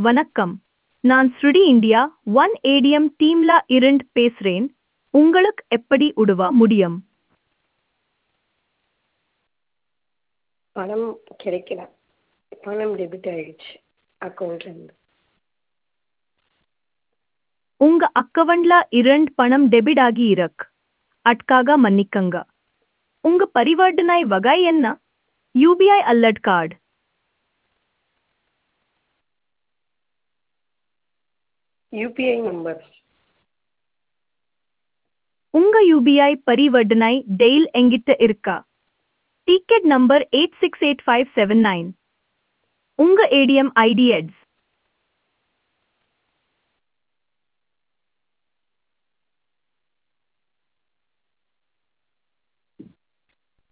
வணக்கம் நான் ஸ்ருடி இந்தியா ஒன் ஏடிஎம் டீம்ல இருந்து பேசுறேன் உங்களுக்கு எப்படி உதவ முடியும் பணம் கிடைக்கல பணம் டெபிட் ஆயிடுச்சு அக்கௌண்ட்லேருந்து உங்க அக்கவுண்ட்ல இரண்டு பணம் டெபிட் ஆகி இருக்கு அட்காக மன்னிக்கங்க உங்க பரிவர்த்தனை வகை என்ன யூபிஐ அல்லட் கார்டு யூபிஐ நம்பர் உங்க யூபிஐ பரிவர்த்தனை டெய்ல் எங்கிட்ட இருக்கா ticket number eight six eight five seven nine உங்க ஏடிஎம் ஐடி எட்ஸ்